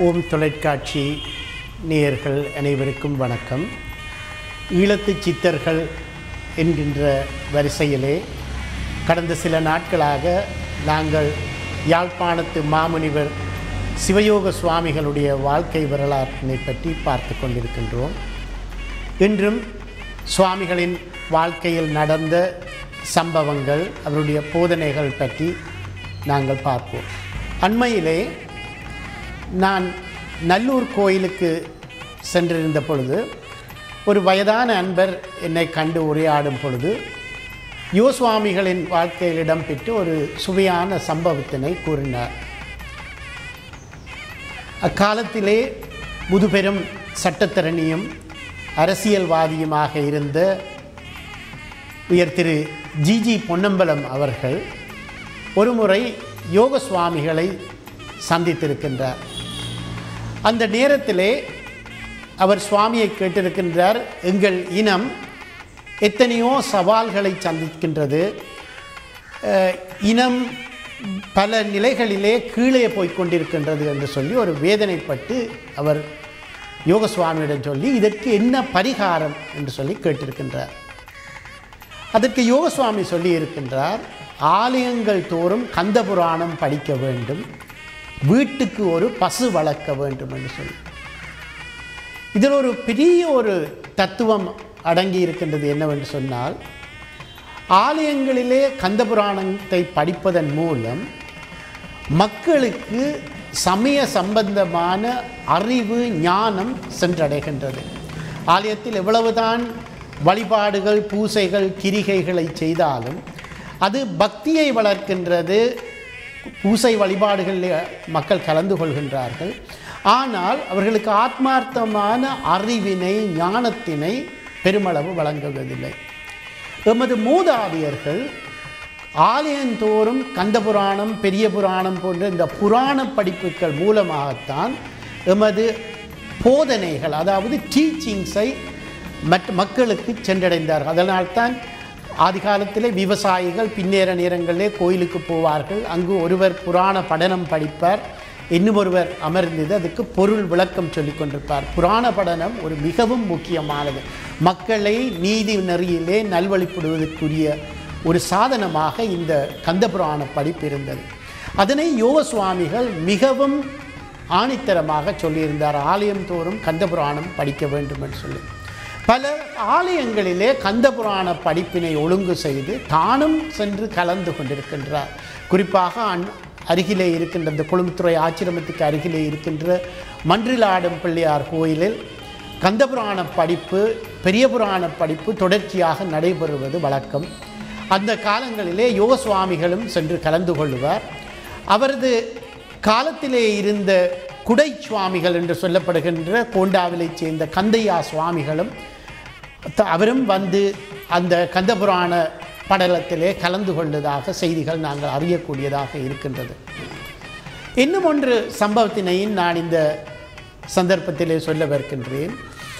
ஓம் தொலைக்காட்சி நேயர்கள் அனைவருக்கும் வணக்கம் ஈழத்து சித்தர்கள் என்கின்ற வரிசையிலே கடந்த சில நாட்களாக நாங்கள் யாழ்ப்பாணத்து மாமுனிவர் சிவயோக சுவாமிகளுடைய வாழ்க்கை வரலாற்றினை பற்றி பார்த்து கொண்டிருக்கின்றோம் இன்றும் சுவாமிகளின் வாழ்க்கையில் நடந்த சம்பவங்கள் அவருடைய போதனைகள் பற்றி நாங்கள் பார்ப்போம் அண்மையிலே நான் நல்லூர் கோயிலுக்கு சென்றிருந்த பொழுது ஒரு வயதான அன்பர் என்னை கண்டு உரையாடும் பொழுது யோசுவாமிகளின் வாழ்க்கையில் இடம்பெற்று ஒரு சுவையான சம்பவத்தினை கூறினார் அக்காலத்திலே முதுபெரும் சட்டத்தரணியும் அரசியல்வாதியுமாக இருந்த உயர் திரு ஜிஜி பொன்னம்பலம் அவர்கள் ஒருமுறை யோக சுவாமிகளை சந்தித்திருக்கின்றார் அந்த நேரத்திலே அவர் சுவாமியை கேட்டிருக்கின்றார் எங்கள் இனம் எத்தனையோ சவால்களை சந்திக்கின்றது அஹ், இனம் பல நிலைகளிலே கீழே போய்க் கொண்டிருக்கின்றது என்று சொல்லி ஒரு வேதனைப்பட்டு அவர் யோக சுவாமியிடம் சொல்லி இதற்கு என்ன பரிகாரம் என்று சொல்லி கேட்டிருக்கின்றார் அதற்கு யோகசுவாமி சொல்லி இருக்கின்றார் ஆலயங்கள் தோறும் கந்த புராணம் படிக்க வேண்டும் வீட்டுக்கு ஒரு பசு வளர்க்க வேண்டும் என்று சொல்லி இதில் ஒரு பெரிய ஒரு தத்துவம் அடங்கி இருக்கின்றது என்னவென்று சொன்னால் ஆலயங்களிலே கந்த புராணத்தை படிப்பதன் மூலம் மக்களுக்கு சமய சம்பந்தமான அறிவு ஞானம் சென்றடைகின்றது ஆலயத்தில் எவ்வளவுதான் வழிபாடுகள் பூசைகள் கிரிகைகளை செய்தாலும் அது பக்தியை வளர்க்கின்றது பூசை வழிபாடுகளில் மக்கள் கலந்து கொள்கின்றார்கள் ஆனால் அவர்களுக்கு ஆத்மார்த்தமான அறிவினை ஞானத்தினை பெருமளவு வழங்குவதில்லை எமது மூதாதையர்கள் ஆலயந்தோறும் கந்த புராணம் பெரிய புராணம் போன்ற இந்த புராண படிப்புகள் மூலமாகத்தான் எமது போதனைகள் அதாவது டீச்சிங்ஸை மற்ற மக்களுக்கு சென்றடைந்தார்கள் அதனால்தான் ஆதி காலத்திலே விவசாயிகள் பின்னேற நேரங்களிலே கோயிலுக்கு போவார்கள் அங்கு ஒருவர் புராண படனம் படிப்பார் இன்னும் ஒருவர் அமர்ந்தது அதுக்கு பொருள் விளக்கம் சொல்லிக் கொண்டிருப்பார் புராண படனம் ஒரு மிகவும் முக்கியமானது மக்களை நீதி நெறியிலே நல்வழிப்படுவதற்குரிய ஒரு சாதனமாக இந்த கந்த புராண படிப்பு இருந்தது அதனை யோக சுவாமிகள் மிகவும் ஆணித்தரமாக சொல்லியிருந்தார் ஆலயம் தோறும் கந்த புராணம் படிக்க வேண்டும் என்று சொல்லி பல ஆலயங்களிலே கந்த புராண படிப்பினை ஒழுங்கு செய்து தானும் சென்று கலந்து கொண்டிருக்கின்றார் குறிப்பாக அன் அருகிலே இருக்கின்ற இந்த கொழும்புத்துறை ஆச்சிரமத்துக்கு அருகிலே இருக்கின்ற மன்றிலாடும் பிள்ளையார் கோயிலில் கந்தபுராண படிப்பு பெரிய புராண படிப்பு தொடர்ச்சியாக நடைபெறுவது வழக்கம் அந்த காலங்களிலே யோக சுவாமிகளும் சென்று கலந்து கொள்ளுவார் அவரது காலத்திலே இருந்த குடை சுவாமிகள் என்று சொல்லப்படுகின்ற கோண்டாவிலைச் சேர்ந்த கந்தையா சுவாமிகளும் த- அவரும் வந்து அந்த கந்தபுராண படலத்திலே கலந்து கொள்வதாக செய்திகள் நாங்கள் அறியக்கூடியதாக இருக்கின்றது இன்னும் ஒன்று சம்பவத்தினையும் நான் இந்த சந்தர்ப்பத்திலே சொல்லவிருக்கின்றேன்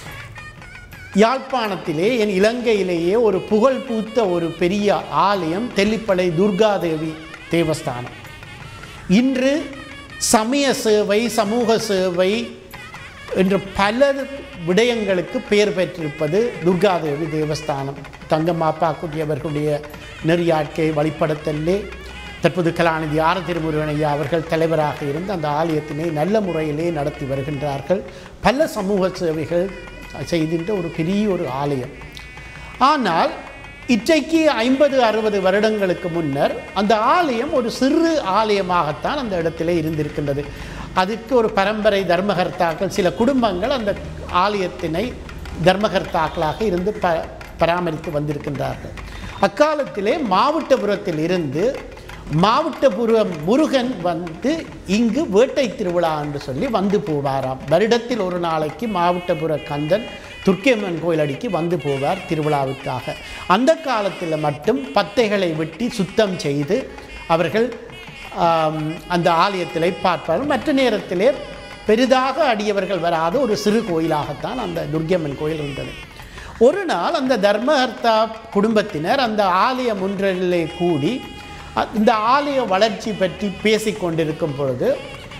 யாழ்ப்பாணத்திலே என் இலங்கையிலேயே ஒரு புகழ் பூத்த ஒரு பெரிய ஆலயம் தெல்லிப்பளை துர்காதேவி தேவஸ்தானம் இன்று சமய சேவை சமூக சேவை என்ற பல விடயங்களுக்கு பெயர் பெற்றிருப்பது துர்காதேவி தேவஸ்தானம் தங்கம்மாப்பா குட்டியவர்களுடைய நெறியாட்கை வழிபடுத்தலே தற்போது கலாநிதி ஆர திருமுருகன் ஐயா அவர்கள் தலைவராக இருந்து அந்த ஆலயத்தினை நல்ல முறையிலே நடத்தி வருகின்றார்கள் பல சமூக சேவைகள் செய்கின்ற ஒரு பெரிய ஒரு ஆலயம் ஆனால் இன்றைக்கு ஐம்பது அறுபது வருடங்களுக்கு முன்னர் அந்த ஆலயம் ஒரு சிறு ஆலயமாகத்தான் அந்த இடத்திலே இருந்திருக்கின்றது அதுக்கு ஒரு பரம்பரை தர்மகர்த்தாக்கள் சில குடும்பங்கள் அந்த ஆலயத்தினை தர்மகர்த்தாக்களாக இருந்து ப பராமரித்து வந்திருக்கின்றார்கள் அக்காலத்திலே மாவட்டபுரத்தில் இருந்து மாவட்டபுரம் முருகன் வந்து இங்கு வேட்டை திருவிழா என்று சொல்லி வந்து போவாராம் வருடத்தில் ஒரு நாளைக்கு மாவட்டபுர கந்தன் துர்க்கியம்மன் கோயில் அடிக்கு வந்து போவார் திருவிழாவுக்காக அந்த காலத்தில் மட்டும் பத்தைகளை வெட்டி சுத்தம் செய்து அவர்கள் ஆம், அந்த ஆலயத்திலே பார்ப்பார்கள் மற்ற நேரத்திலே பெரிதாக அடியவர்கள் வராத ஒரு சிறு கோயிலாகத்தான் அந்த துர்க்கியம்மன் கோயில் இருந்தது ஒரு நாள் அந்த தர்மகர்த்தா குடும்பத்தினர் அந்த ஆலயம் ஒன்றிலே கூடி அ- இந்த ஆலய வளர்ச்சி பற்றி பேசிக் கொண்டிருக்கும் பொழுது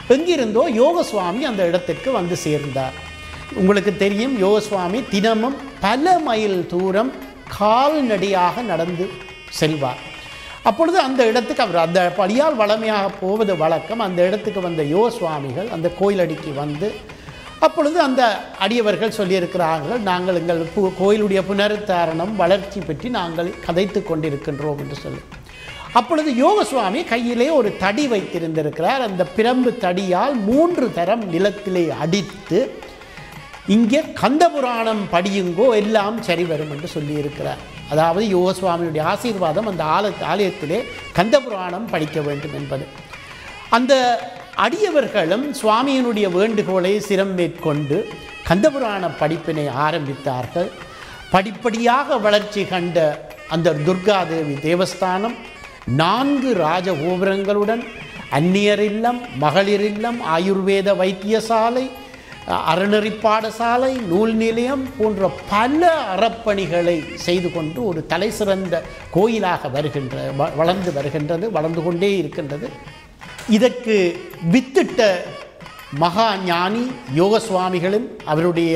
எங்கிருந்தோ யோகசுவாமி அந்த இடத்திற்கு வந்து சேர்ந்தார் உங்களுக்கு தெரியும் யோகசுவாமி தினமும் பல மைல் தூரம் கால்நடையாக நடந்து செல்வார் அப்பொழுது அந்த இடத்துக்கு அவர் அந்த படியால் வளமையாக போவது வழக்கம் அந்த இடத்துக்கு வந்த யோக சுவாமிகள் அந்த கோயிலடிக்கு வந்து அப்பொழுது அந்த அடியவர்கள் சொல்லியிருக்கிறார்கள் நாங்கள் எங்கள் பு- கோயிலுடைய புனருத்தாரணம் வளர்ச்சி பற்றி நாங்கள் கதைத்து கொண்டிருக்கின்றோம் என்று சொல்லி அப்பொழுது யோக சுவாமி கையிலே ஒரு தடி வைத்திருந்திருக்கிறார் அந்த பிரம்பு தடியால் மூன்று தரம் நிலத்திலே அடித்து இங்கே கந்தபுராணம் படியுங்கோ எல்லாம் சரி வரும் என்று சொல்லியிருக்கிறார் அதாவது யோகசுவாமியுடைய ஆசீர்வாதம் அந்த ஆல ஆலயத்திலே கந்தபுராணம் படிக்க வேண்டும் என்பது அந்த அடியவர்களும் சுவாமியினுடைய வேண்டுகோளை சிரம் மேற்கொண்டு கந்தபுராண படிப்பினை ஆரம்பித்தார்கள் படிப்படியாக வளர்ச்சி கண்ட அந்த துர்காதேவி தேவஸ்தானம் நான்கு ராஜகோபுரங்களுடன் அந்நியர் இல்லம் மகளிர் இல்லம் ஆயுர்வேத வைத்தியசாலை அறநெறி பாடசாலை நூல் நிலையம் போன்ற பல அறப்பணிகளை செய்து கொண்டு ஒரு தலை சிறந்த கோயிலாக வருகின்ற வ- வளர்ந்து வருகின்றது வளர்ந்து கொண்டே இருக்கின்றது இதற்கு வித்திட்ட மகா ஞானி யோக சுவாமிகளும் அவருடைய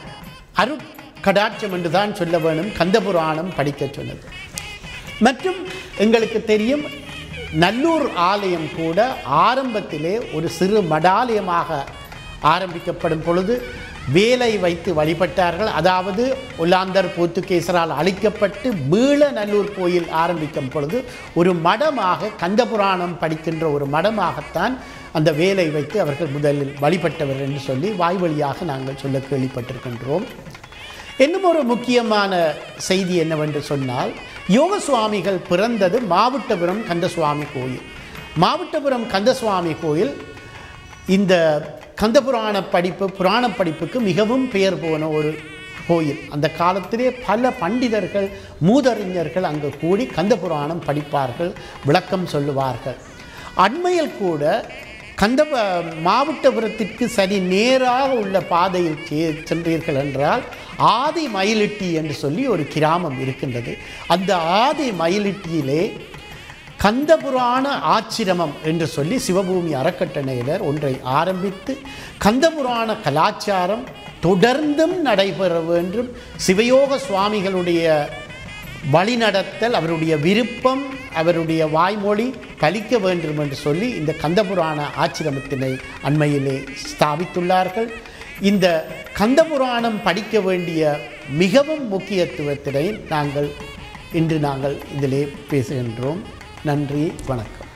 அருட்கடாட்சம் என்று தான் சொல்ல வேணும் கந்தபுராணம் படிக்கச் சொன்னது மற்றும் எங்களுக்கு தெரியும் நல்லூர் ஆலயம் கூட ஆரம்பத்திலே ஒரு சிறு மடாலயமாக ஆரம்பிக்கப்படும் பொழுது வேலை வைத்து வழிபட்டார்கள் அதாவது ஒல்லாந்தர் போர்த்துகீசரால் அழிக்கப்பட்டு மீள நல்லூர் கோயில் ஆரம்பிக்கும் பொழுது ஒரு மடமாக கந்தபுராணம் படிக்கின்ற ஒரு மடமாகத்தான் அந்த வேலை வைத்து அவர்கள் முதலில் வழிபட்டவர் என்று சொல்லி வாய் வழியாக நாங்கள் சொல்ல கேள்விப்பட்டிருக்கின்றோம் இன்னும் ஒரு முக்கியமான செய்தி என்னவென்று சொன்னால் யோக சுவாமிகள் பிறந்தது மாவட்டபுரம் கந்தசுவாமி கோயில் மாவட்டபுரம் கந்தசுவாமி கோயில் இந்த கந்தபுராண படிப்பு புராண படிப்புக்கு மிகவும் பெயர் போன ஒரு கோயில் அந்த காலத்திலே பல பண்டிதர்கள் மூதறிஞர்கள் அங்கு கூடி கந்தபுராணம் படிப்பார்கள் விளக்கம் சொல்லுவார்கள் அண்மையில் கூட கந்த மாவட்டபுரத்திற்கு சரி நேராக உள்ள பாதையில் சே- சென்றீர்கள் என்றால் ஆதி மயிலிட்டி என்று சொல்லி ஒரு கிராமம் இருக்கின்றது அந்த ஆதி மயிலிட்டியிலே கந்தபுராண ஆச்சிரமம் என்று சொல்லி சிவபூமி அறக்கட்டளையினர் ஒன்றை ஆரம்பித்து கந்தபுராண கலாச்சாரம் தொடர்ந்தும் நடைபெற வேண்டும் சிவயோக சுவாமிகளுடைய வழிநடத்தல் அவருடைய விருப்பம் அவருடைய வாய்மொழி பலிக்க வேண்டும் என்று சொல்லி இந்த கந்தபுராண ஆச்சிரமத்தினை அண்மையிலே ஸ்தாபித்துள்ளார்கள் இந்த கந்தபுராணம் படிக்க வேண்டிய மிகவும் முக்கியத்துவத்தினை நாங்கள் இன்று நாங்கள் இதிலே பேசுகின்றோம் நன்றி வணக்கம்